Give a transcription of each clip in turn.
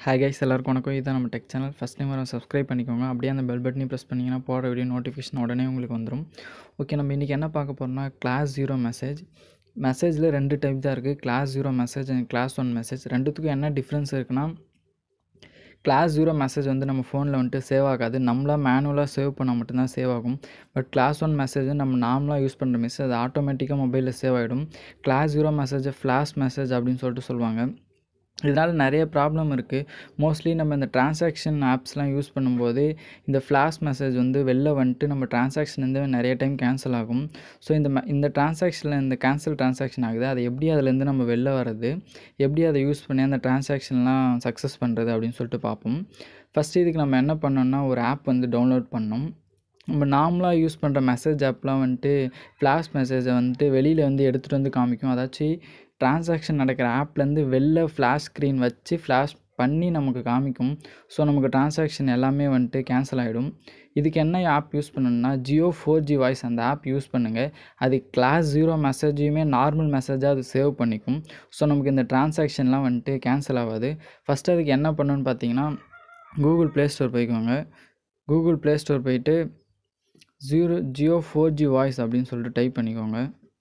hi guys எல்லாருக்கும் வணக்கம் இதுதான் நம்ம டெக் சேனல் ஃபஸ்ட் டைம் வர சப்ஸ்கிரைப் பண்ணிக்கோங்க அப்படியே அந்த பெல் பட்டனையும் ப்ரெஸ் பண்ணிங்கன்னா போகிற வீடியோ நோட்டிஃபிகேஷன் உடனே உங்களுக்கு வந்துடும் ஓகே நம்ம இன்றைக்கி என்ன பார்க்க போகிறோம்னா கிளாஸ் ஜீரோ மெசேஜ் மெசேஜில் ரெண்டு டைப் தான் இருக்குது class zero message and class one message ரெண்டுத்துக்கும் என்ன டிஃப்ரென்ஸ் இருக்குன்னா கிளாஸ் ஜீரோ மெசேஜ் வந்து நம்ம ஃபோனில் வந்துட்டு சேவ் ஆகாது நம்மளாக மேனுவலாக சேவ் பண்ணால் மட்டும்தான் சேவ் ஆகும் பட் கிளாஸ் ஒன் மெசேஜ் நம்ம நார்மலாக யூஸ் பண்ணுற மெசேஜ் அது ஆட்டோமேட்டிக்காக மொபைலில் சேவ் ஆகிடும் கிளாஸ் ஜீரோ மெசேஜை ஃப்ளாஷ் மெசேஜ் அப்படின்னு சொல்லிட்டு சொல்லுவாங்க இதனால் நிறைய ப்ராப்ளம் இருக்குது மோஸ்ட்லி நம்ம இந்த டிரான்சாக்ஷன் ஆப்ஸ்லாம் யூஸ் பண்ணும்போது இந்த ஃப்ளாஷ் மெசேஜ் வந்து வெளில வந்துட்டு நம்ம டிரான்சாக்ஷன் வந்து நிறைய டைம் கேன்சல் ஆகும் ஸோ இந்த ம இந்த டிரான்சாக்ஷனில் இந்த கேன்சல் டிரான்சாக்ஷன் ஆகுது அது எப்படி அதுலேருந்து நம்ம வெளில வர்றது எப்படி அதை யூஸ் பண்ணி அந்த டிரான்சாக்ஷன்லாம் சக்ஸஸ் பண்ணுறது அப்படின்னு சொல்லிட்டு பார்ப்போம் ஃபஸ்ட்டு இதுக்கு நம்ம என்ன பண்ணோம்னா ஒரு ஆப் வந்து டவுன்லோட் பண்ணோம் நம்ம நார்மலாக யூஸ் பண்ணுற மெசேஜ் ஆப்லாம் வந்துட்டு ஃப்ளாஷ் மெசேஜை வந்துட்டு வெளியில் வந்து எடுத்துகிட்டு வந்து காமிக்கும் அதாச்சும் டிரான்சாக்ஷன் நடக்கிற ஆப்லேருந்து வெளில ஃப்ளாஷ் ஸ்க்ரீன் வச்சு ஃப்ளாஷ் பண்ணி நமக்கு காமிக்கும் ஸோ நமக்கு டிரான்சாக்ஷன் எல்லாமே வந்துட்டு கேன்சல் ஆகிடும் இதுக்கு என்ன ஆப் யூஸ் பண்ணணும்னா ஜியோ ஃபோர் ஜி வாய்ஸ் அந்த ஆப் யூஸ் பண்ணுங்கள் அது கிளாஸ் ஜீரோ மெசேஜையுமே நார்மல் மெசேஜாக அது சேவ் பண்ணிக்கும் ஸோ நமக்கு இந்த டிரான்சாக்ஷன்லாம் வந்துட்டு கேன்சல் ஆகாது ஃபஸ்ட்டு அதுக்கு என்ன பண்ணணும்னு பார்த்தீங்கன்னா கூகுள் ப்ளே ஸ்டோர் போய்க்கோங்க கூகுள் ப்ளே ஸ்டோர் போயிட்டு zero Jio four G voice அப்படின்னு சொல்லிட்டு டைப் பண்ணிக்கோங்க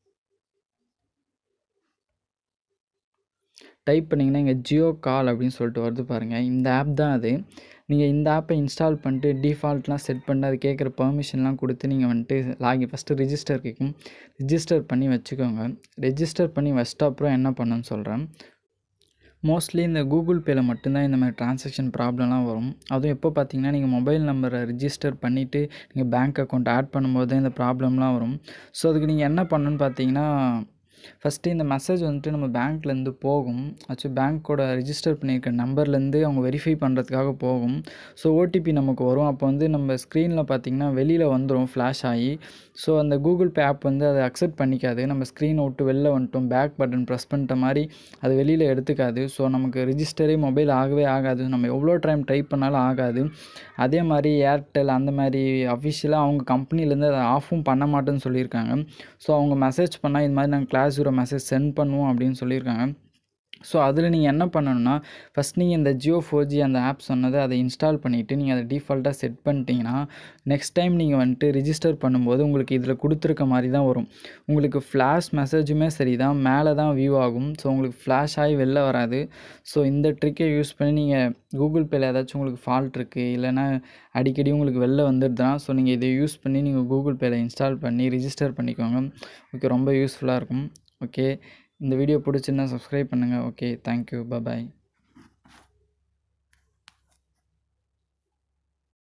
டைப் பண்ணிங்கன்னா இங்கே ஜியோ கால் அப்படின்னு சொல்லிட்டு வருது பாருங்கள் இந்த ஆப் தான் அது நீங்கள் இந்த ஆப்பை இன்ஸ்டால் பண்ணிட்டு டிஃபால்ட்லாம் செட் பண்ணிட்டு அது கேட்குற பெர்மிஷன்லாம் கொடுத்து நீங்கள் வந்துட்டு லாகின் ஃபஸ்ட்டு ரிஜிஸ்டர் கேட்கும் ரிஜிஸ்டர் பண்ணி வச்சுக்கோங்க ரெஜிஸ்டர் பண்ணி வச்சிட்ட அப்புறம் என்ன பண்ணணும்னு சொல்கிறேன் மோஸ்ட்லி இந்த கூகுள் பேயில் மட்டும்தான் இந்த மாதிரி டிரான்சாக்ஷன் ப்ராப்ளம்லாம் வரும் அதுவும் எப்போ பார்த்தீங்கன்னா நீங்கள் மொபைல் நம்பரை ரிஜிஸ்டர் பண்ணிவிட்டு நீங்கள் பேங்க் அக்கௌண்ட் ஆட் பண்ணும்போது தான் இந்த ப்ராப்ளம்லாம் வரும் ஸோ அதுக்கு நீங்கள் என்ன பண்ணணுன்னு பார்த்தீங்கன்னா ஃபஸ்ட்டு இந்த மெசேஜ் வந்துட்டு நம்ம பேங்க்லேருந்து போகும் ஆக்சுவலி பேங்க்கோட ரிஜிஸ்டர் பண்ணியிருக்க நம்பர்லேருந்து அவங்க வெரிஃபை பண்ணுறதுக்காக போகும் ஸோ ஓடிபி நமக்கு வரும் அப்போ வந்து நம்ம ஸ்க்ரீனில் பார்த்திங்கன்னா வெளியில் வந்துடும் ஃப்ளாஷ் ஆகி ஸோ அந்த கூகுள் பே ஆப் வந்து அதை அக்செப்ட் பண்ணிக்காது நம்ம ஸ்க்ரீனை விட்டு வெளில வந்துட்டோம் பேக் பட்டன் ப்ரெஸ் பண்ணிட்ட மாதிரி அது வெளியில் எடுத்துக்காது ஸோ நமக்கு ரிஜிஸ்டரே மொபைல் ஆகவே ஆகாது நம்ம எவ்வளோ டைம் டைப் பண்ணாலும் ஆகாது அதே மாதிரி ஏர்டெல் அந்த மாதிரி அஃபிஷியலாக அவங்க கம்பெனிலேருந்து அதை ஆஃபும் பண்ண மாட்டேன்னு சொல்லியிருக்காங்க ஸோ அவங்க மெசேஜ் பண்ணால் இது மாதிரி நாங்கள் கிளாஸ் ஜீரோ மெசேஜ் சென்ட் பண்ணுவோம் அப்படின்னு சொல்லியிருக்காங்க ஸோ அதில் நீங்கள் என்ன பண்ணணும்னா ஃபஸ்ட் நீங்கள் இந்த ஜியோ ஃபோர் ஜி அந்த ஆப் சொன்னதை அதை இன்ஸ்டால் பண்ணிவிட்டு நீங்கள் அதை டிஃபால்ட்டாக செட் பண்ணிட்டீங்கன்னா நெக்ஸ்ட் டைம் நீங்கள் வந்துட்டு ரிஜிஸ்டர் பண்ணும்போது உங்களுக்கு இதில் கொடுத்துருக்க மாதிரி தான் வரும் உங்களுக்கு ஃப்ளாஷ் மெசேஜுமே சரி தான் மேலே தான் வியூ ஆகும் ஸோ உங்களுக்கு ஃப்ளாஷ் ஆகி வெளில வராது ஸோ இந்த ட்ரிக்கை யூஸ் பண்ணி நீங்கள் கூகுள் பேயில் ஏதாச்சும் உங்களுக்கு ஃபால்ட் இருக்குது இல்லைனா அடிக்கடி உங்களுக்கு வெளில வந்துடுதுன்னா ஸோ நீங்கள் இதை யூஸ் பண்ணி நீங்கள் கூகுள் பேயில் இன்ஸ்டால் பண்ணி ரிஜிஸ்டர் பண்ணிக்கோங்க ஓகே ரொம்ப யூஸ்ஃபுல்லாக இருக்கும் ஓகே இந்த வீடியோ பிடிச்சிருந்தா சப்ஸ்கிரைப் பண்ணுங்கள் ஓகே தேங்க்யூ பாய்